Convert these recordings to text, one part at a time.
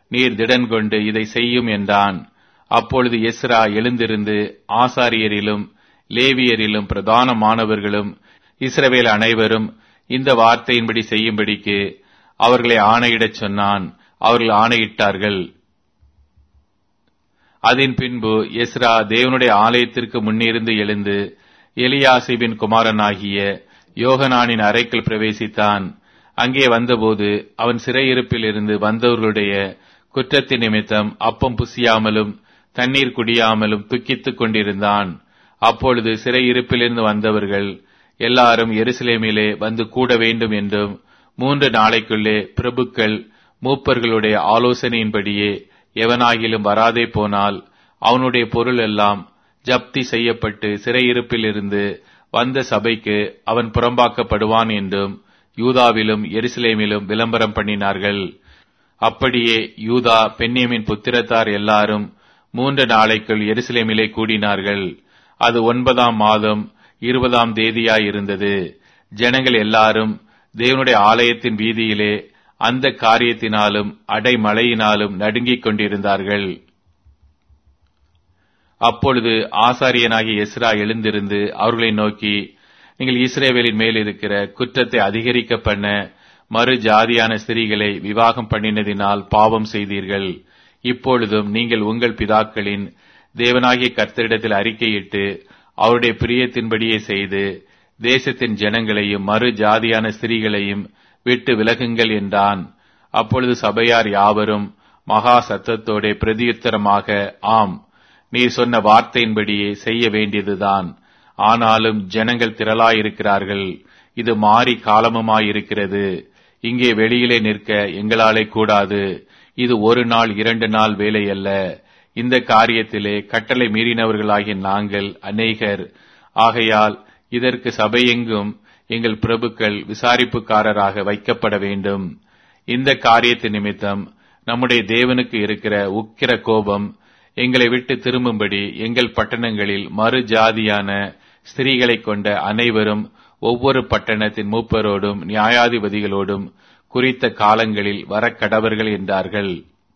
நீர் திடன் கொண்டு இதை செய்யும் என்றான் அப்பொழுது எஸ்ரா எழுந்திருந்து ஆசாரியரிலும் லேவியரிலும் பிரதானமானவர்களும் இஸ்ரவேல் அனைவரும் இந்த வார்த்தையின்படி செய்யும்படிக்கு அவர்களை ஆணையிடச் சொன்னான் அவர்கள் ஆணையிட்டார்கள் அதன் பின்பு எஸ்ரா தேவனுடைய ஆலயத்திற்கு முன்னிருந்து எழுந்து எலியாசிபின் குமாரனாகிய யோகனானின் அறைக்குள் பிரவேசித்தான் அங்கே வந்தபோது அவன் சிறையிருப்பில் இருந்து வந்தவர்களுடைய குற்றத்தின் நிமித்தம் அப்பம் புசியாமலும் தண்ணீர் குடியாமலும் துக்கித்துக் கொண்டிருந்தான் அப்பொழுது சிறையிருப்பிலிருந்து வந்தவர்கள் எல்லாரும் எருசலேமிலே வந்து கூட வேண்டும் என்றும் மூன்று நாளைக்குள்ளே பிரபுக்கள் மூப்பர்களுடைய ஆலோசனையின்படியே எவனாகிலும் வராதே போனால் அவனுடைய பொருள் எல்லாம் ஜப்தி செய்யப்பட்டு சிறையிருப்பில் இருந்து வந்த சபைக்கு அவன் புறம்பாக்கப்படுவான் என்றும் யூதாவிலும் எருசலேமிலும் விளம்பரம் பண்ணினார்கள் அப்படியே யூதா பெண்ணியமின் புத்திரத்தார் எல்லாரும் மூன்று நாளைக்குள் எருசலேமிலே கூடினார்கள் அது ஒன்பதாம் மாதம் இருபதாம் தேதியாயிருந்தது ஜனங்கள் எல்லாரும் தேவனுடைய ஆலயத்தின் வீதியிலே அந்த காரியத்தினாலும் அடைமழையினாலும் நடுங்கிக் கொண்டிருந்தார்கள் அப்பொழுது ஆசாரியனாகிய எஸ்ரா எழுந்திருந்து அவர்களை நோக்கி நீங்கள் இஸ்ரேவேலின் மேல் இருக்கிற குற்றத்தை அதிகரிக்க பண்ண மறு ஜாதியான ஸ்திரீகளை விவாகம் பண்ணினதினால் பாவம் செய்தீர்கள் இப்பொழுதும் நீங்கள் உங்கள் பிதாக்களின் தேவனாகிய கர்த்தரிடத்தில் அறிக்கையிட்டு அவருடைய பிரியத்தின்படியே செய்து தேசத்தின் ஜனங்களையும் மறு ஜாதியான ஸ்திரீகளையும் விட்டு விலகுங்கள் என்றான் அப்பொழுது சபையார் யாவரும் மகா சத்தத்தோட பிரதியுத்தரமாக ஆம் நீ சொன்ன வார்த்தையின்படியே செய்ய வேண்டியதுதான் ஆனாலும் ஜனங்கள் திரளாயிருக்கிறார்கள் இது மாறி காலமுமாயிருக்கிறது இங்கே வெளியிலே நிற்க எங்களாலே கூடாது இது ஒரு நாள் இரண்டு நாள் வேலை அல்ல இந்த காரியத்திலே கட்டளை மீறினவர்களாகிய நாங்கள் அநேகர் ஆகையால் இதற்கு சபையெங்கும் எங்கள் பிரபுக்கள் விசாரிப்புக்காரராக வைக்கப்பட வேண்டும் இந்த காரியத்து நிமித்தம் நம்முடைய தேவனுக்கு இருக்கிற உக்கிர கோபம் எங்களை விட்டு திரும்பும்படி எங்கள் பட்டணங்களில் மறு ஜாதியான ஸ்திரீகளைக் கொண்ட அனைவரும் ஒவ்வொரு பட்டணத்தின் மூப்பரோடும் நியாயாதிபதிகளோடும் குறித்த காலங்களில் வரக்கடவர்கள் என்றார்கள்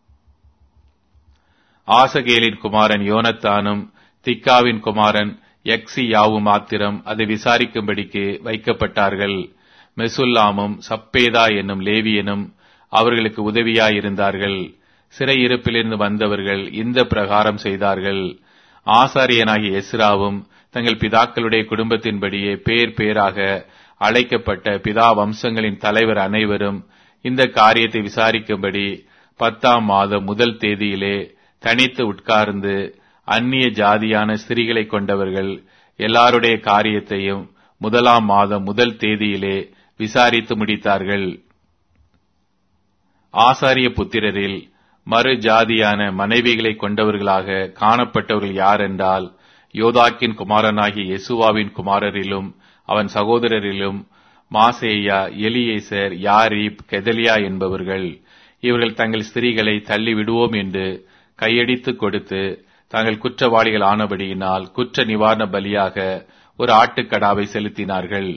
ஆசகேலின் குமாரன் யோனத்தானும் திக்காவின் குமாரன் யக்ஸியாவும் மாத்திரம் அதை விசாரிக்கும்படிக்கு வைக்கப்பட்டார்கள் மெசுல்லாமும் சப்பேதா என்னும் லேவியனும் அவர்களுக்கு உதவியாயிருந்தார்கள் சிறையிருப்பிலிருந்து வந்தவர்கள் இந்த பிரகாரம் செய்தார்கள் ஆசாரியனாகிய எஸ்ராவும் தங்கள் பிதாக்களுடைய குடும்பத்தின்படியே பேர் பேராக அழைக்கப்பட்ட பிதா வம்சங்களின் தலைவர் அனைவரும் இந்த காரியத்தை விசாரிக்கும்படி பத்தாம் மாதம் முதல் தேதியிலே தனித்து உட்கார்ந்து அந்நிய ஜாதியான ஸ்திரீகளை கொண்டவர்கள் எல்லாருடைய காரியத்தையும் முதலாம் மாதம் முதல் தேதியிலே விசாரித்து முடித்தார்கள் ஆசாரிய புத்திரரில் மறு ஜாதியான மனைவிகளை கொண்டவர்களாக காணப்பட்டவர்கள் யார் என்றால் யோதாக்கின் குமாரனாகிய யெசுவாவின் குமாரரிலும் அவன் சகோதரரிலும் மாசேயா எலியேசர் யாரீப் கெதலியா என்பவர்கள் இவர்கள் தங்கள் ஸ்திரீகளை தள்ளி விடுவோம் என்று கையடித்து கொடுத்து தாங்கள் குற்றவாளிகள் ஆனபடியினால் குற்ற நிவாரண பலியாக ஒரு ஆட்டுக்கடாவை செலுத்தினார்கள்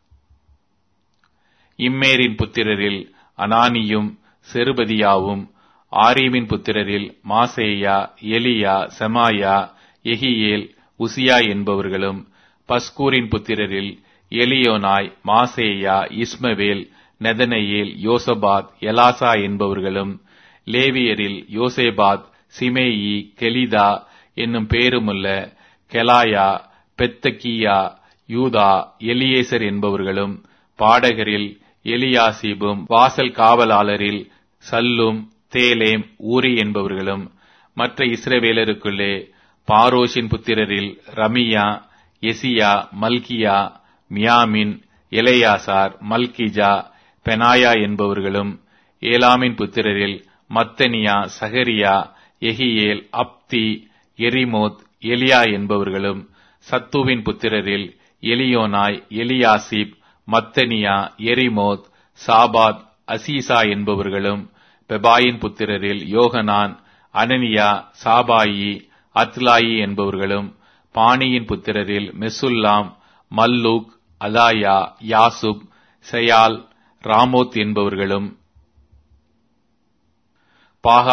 இம்மேரின் புத்திரரில் அனானியும் செருபதியாவும் ஆரீமின் புத்திரரில் மாசேயா எலியா செமாயா எகியேல் உசியா என்பவர்களும் பஸ்கூரின் புத்திரரில் எலியோனாய் மாசேயா இஸ்மவேல் நெதனையேல் யோசபாத் எலாசா என்பவர்களும் லேவியரில் யோசேபாத் சிமேயி கெலிதா என்னும் பேருமுள்ள கெலாயா பெத்தகியா யூதா எலியேசர் என்பவர்களும் பாடகரில் எலியாசிபும் வாசல் காவலாளரில் சல்லும் தேலேம் ஊரி என்பவர்களும் மற்ற இஸ்ரவேலருக்குள்ளே பாரோஷின் புத்திரரில் Ramiah Jeziah Malchiah Miamin Eleazar Malchijah Benaiah என்பவர்களும் ஏலாமின் புத்திரரில் மத்தனியா சகரியா எகியேல் அப்தி எரிமோத் எலியா என்பவர்களும் சத்துவின் புத்திரரில் எலியோனாய் எலியாசிப் மத்தனியா எரிமோத் சாபாத் அசீசா என்பவர்களும் பெபாயின் புத்திரரில் யோகனான் அனனியா சாபாயி அத்லாயி என்பவர்களும் பாணியின் புத்திரரில் மெசுல்லாம் மல்லூக் அதாயா யாசுப் செயால் ராமோத் என்பவர்களும் பாகா